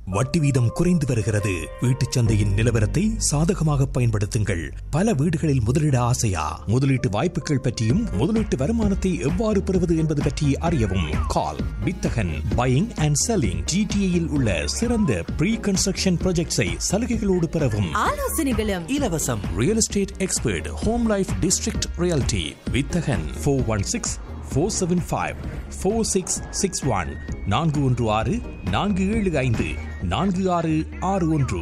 வட்டி வீதம் குறைந்து வருகிறது வீட்டுச் சந்தையின் நிலவரத்தை சாதகமாக பயன்படுத்துங்கள் பல வீடுகளில் முதலீட ஆசையா முதலீட்டு வாய்ப்புகள் பற்றியும் முதலீட்டு வருமானத்தை எவ்வாறு பெறுவது என்பது பற்றி அறியவும் கால் வித்தகன் பையிங் அண்ட் செல்லிங் ஜிடிஏயில் உள்ள சிறந்த ப்ரீ கன்ஸ்ட்ரக்ஷன் ப்ராஜெக்ட்ஸை சலுகைகளோடு பெறவும் ஆலோசனைகளும் இலவசம் real estate expert home life district reality வித்தகன் four one six four seven five four six six one நான்கு ஒன்று ஆறு நான்கு ஏழு ஐந்து நான்கு ஆறு ஆறு ஒன்று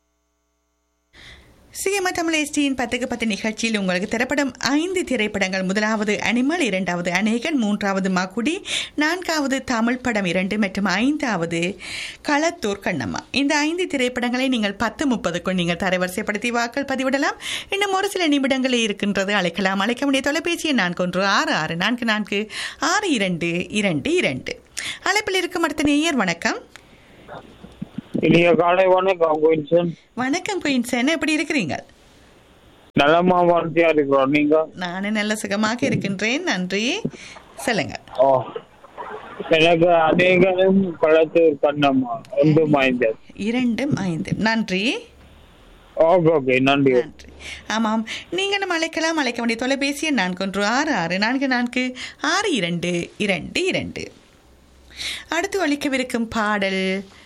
சிஎம்ஆ தமிழ் எஸ்டியின் பத்துக்கு பத்து நிகழ்ச்சியில் உங்களுக்கு திரைப்படம் ஐந்து திரைப்படங்கள் முதலாவது அனிமல் இரண்டாவது அநேகன் மூன்றாவது மகுடி நான்காவது தமிழ் படம் இரண்டு மற்றும் ஐந்தாவது களத்தூர் கண்ணம்மா இந்த ஐந்து திரைப்படங்களை நீங்கள் பத்து முப்பதுக்குள் நீங்கள் தரவரிசைப்படுத்தி வாக்கள் பதிவிடலாம் இன்னும் ஒரு சில நிமிடங்களே இருக்கின்றது அழைக்கலாம் அழைக்க வேண்டிய தொலைபேசி எண் நான்கு ஒன்று ஆறு ஆறு நான்கு நான்கு ஆறு இரண்டு இரண்டு இரண்டு அழைப்பில் இருக்கும் அடுத்த நேயர் வணக்கம் இனிய காலை வணக்கம் குயின்சன் வணக்கம் குயின்சன் எப்படி இருக்கிறீங்க நலமா வாழ்த்தியா இருக்கிறோம் நீங்க நானும் நல்ல சுகமாக இருக்கின்றேன் நன்றி சொல்லுங்க ஓ எனக்கு அநேகரும் களத்தூர் கண்ணம்மா ஒன்று மைந்தர் இரண்டும் ஐந்து நன்றி ஓகே ஓகே நன்றி நன்றி ஆமாம் நீங்களும் அழைக்கலாம் அழைக்க வேண்டிய தொலைபேசி எண் நான்கு ஒன்று ஆறு ஆறு நான்கு நான்கு ஆறு இரண்டு இரண்டு இரண்டு அடுத்து ஒழிக்கவிருக்கும் பாடல்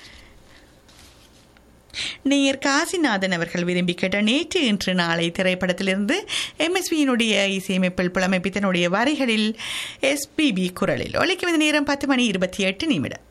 நேயர் காசிநாதன் அவர்கள் விரும்பி கேட்ட நேற்று இன்று நாளை திரைப்படத்திலிருந்து எம்எஸ்வியினுடைய இசையமைப்பில் புலமைப்பித்தனுடைய வரிகளில் எஸ்பிபி குரலில் ஒழிக்கும் இந்த நேரம் பத்து மணி இருபத்தி எட்டு நிமிடம்